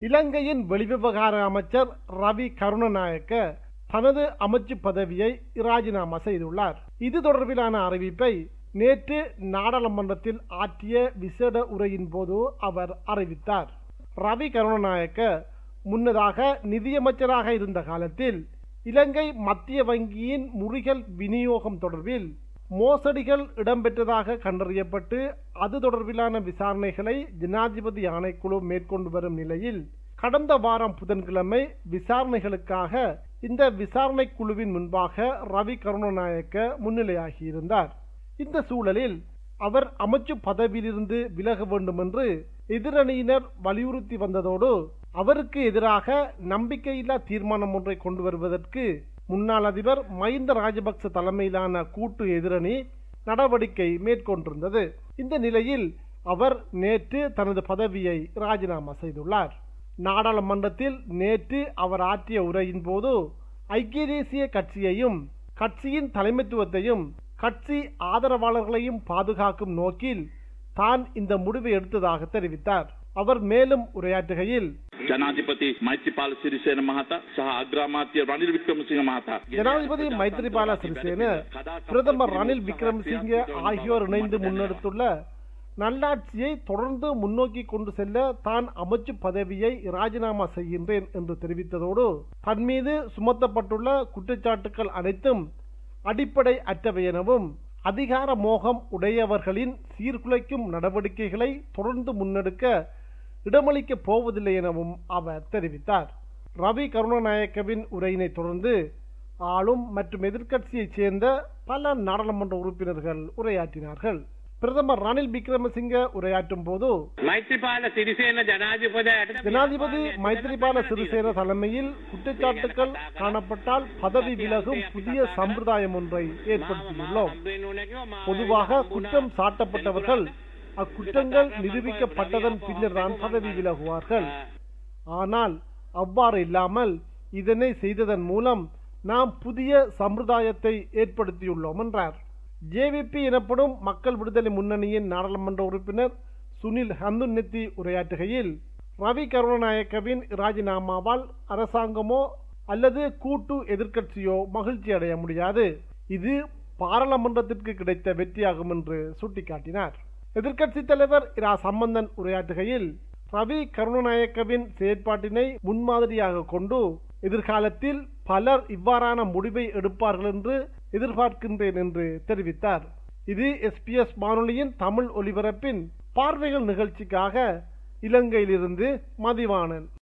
இலங்கையின் வெளிவிவகார அமைச்சர் ரவி கருணநாயக்க தனது அமைச்சு பதவியை ராஜினாமா செய்துள்ளார் இது தொடர்பிலான அறிவிப்பை நேற்று நாடாளுமன்றத்தில் ஆற்றிய விசேட உரையின் போது அவர் அறிவித்தார் ரவி கருணநாயக்க முன்னதாக நிதியமைச்சராக இருந்த காலத்தில் இலங்கை மத்திய வங்கியின் முறிகள் விநியோகம் தொடர்பில் மோசடிகள் இடம்பெற்றதாக கண்டறியப்பட்டு அது தொடர்பிலான விசாரணைகளை ஜனாதிபதி ஆணைக்குழு மேற்கொண்டு வரும் நிலையில் கடந்த வாரம் புதன்கிழமை விசாரணைகளுக்காக இந்த விசாரணை குழுவின் முன்பாக ரவி கருணநாயக்க முன்னிலையாகியிருந்தார் இந்த சூழலில் அவர் அமைச்சு பதவியிலிருந்து விலக வேண்டும் என்று எதிரணியினர் வலியுறுத்தி வந்ததோடு அவருக்கு எதிராக நம்பிக்கையில்லா தீர்மானம் ஒன்றை கொண்டு வருவதற்கு முன்னாள் அதிபர் மஹிந்த ராஜபக்ச தலைமையிலான கூட்டு எதிரணி நடவடிக்கை மேற்கொண்டிருந்தது இந்த நிலையில் அவர் நேற்று தனது பதவியை ராஜினாமா செய்துள்ளார் நாடாளுமன்றத்தில் நேற்று அவர் ஆற்றிய உரையின் போது ஐக்கிய தேசிய கட்சியையும் கட்சியின் தலைமைத்துவத்தையும் கட்சி ஆதரவாளர்களையும் பாதுகாக்கும் நோக்கில் தான் இந்த முடிவை எடுத்ததாக தெரிவித்தார் அவர் மேலும் உரையாற்றுகையில் ජනාධිපති මෛත්‍රපාල සිරිසේන මහතා සහ අග්‍රාමාත්‍ය රනිල් වික්‍රමසිංහ මහතා ஜனாதிபதி மைத்ரிபால சிறிசேன பிரதமர் ரணில் விக்ரமசிங்கே ஆகியோர் இணைந்து முன்னெடுத்துள்ள நல்லாட்சியை தொடர்ந்து முன்னோக்கி கொண்டு செல்ல தான் அமைச்சு பதவியை ராஜினாமா செய்கின்றேன் என்று தெரிவித்ததோடு தன் மீது சுமத்தப்பட்டுள்ள குற்றச்சாட்டுகள் அனைத்தும் அடிப்படை அற்றவை எனவும் அதிகார மோகம் உடையவர்களின் சீர்குலைக்கும் நடவடிக்கைகளை தொடர்ந்து முன்னெடுக்க இடமளிக்கப் போவதில்லை எனவும் அவர் தெரிவித்தார் ரவி கருணாநாயக்கவின் உரையினை தொடர்ந்து ஆளும் மற்றும் எதிர்க்கட்சியைச் சேர்ந்த பல நாடாளுமன்ற உறுப்பினர்கள் உரையாற்றினார்கள் பிரதமர் ரணில் விக்ரமசிங்க உரையாற்றும் போது මෛත්‍රපාල සිරිසේන ජනාධිපදයට ஜனாதிபதி மைத்ரிபால சிறிசேன தலைமையில் குற்றச்சாட்டுகள் காணப்பட்டால் பதவி விலகும் புதிய சம்பிரதாயம் ஒன்றை ஏற்படுத்தியுள்ளோம் பொதுவாக குற்றம் சாட்டப்பட்டவர்கள் அக்குற்றங்கள் நிரூபிக்கப்பட்டதன் பின்னர் தான் பதவி விலகுவார்கள் ஆனால் அவ்வாறு இல்லாமல் இதனை செய்ததன் மூலம் நாம் புதிய சம்பிரதாயத்தை ஏற்படுத்தியுள்ளோம் என்றார் ஜேவிபி எனப்படும் மக்கள் விடுதலை முன்னணியின் நாடாளுமன்ற உறுப்பினர் சுனில் ஹந்துநெத்தி உரையாற்றுகையில் ரவி கருணாநாயக்கவின் ராஜினாமாவால் அரசாங்கமோ அல்லது கூட்டு எதிர்க்கட்சியோ மகிழ்ச்சி அடைய முடியாது இது பாராளுமன்றத்திற்கு கிடைத்த வெற்றியாகும் என்று சுட்டிக்காட்டினார் எதிர்க்கட்சித் தலைவர் இரா சம்பந்தன் உரையாற்றுகையில் ரவி கருணாநாயக்கவின் செயற்பாட்டினை முன்மாதிரியாக கொண்டு எதிர்காலத்தில் பலர் இவ்வாறான முடிவை எடுப்பார்கள் என்று எதிர்பார்க்கின்றேன் என்று தெரிவித்தார் இது எஸ்பிஎஸ் வானொலியின் தமிழ் ஒலிபரப்பின் பார்வைகள் நிகழ்ச்சிக்காக இலங்கையிலிருந்து மதிவாணன்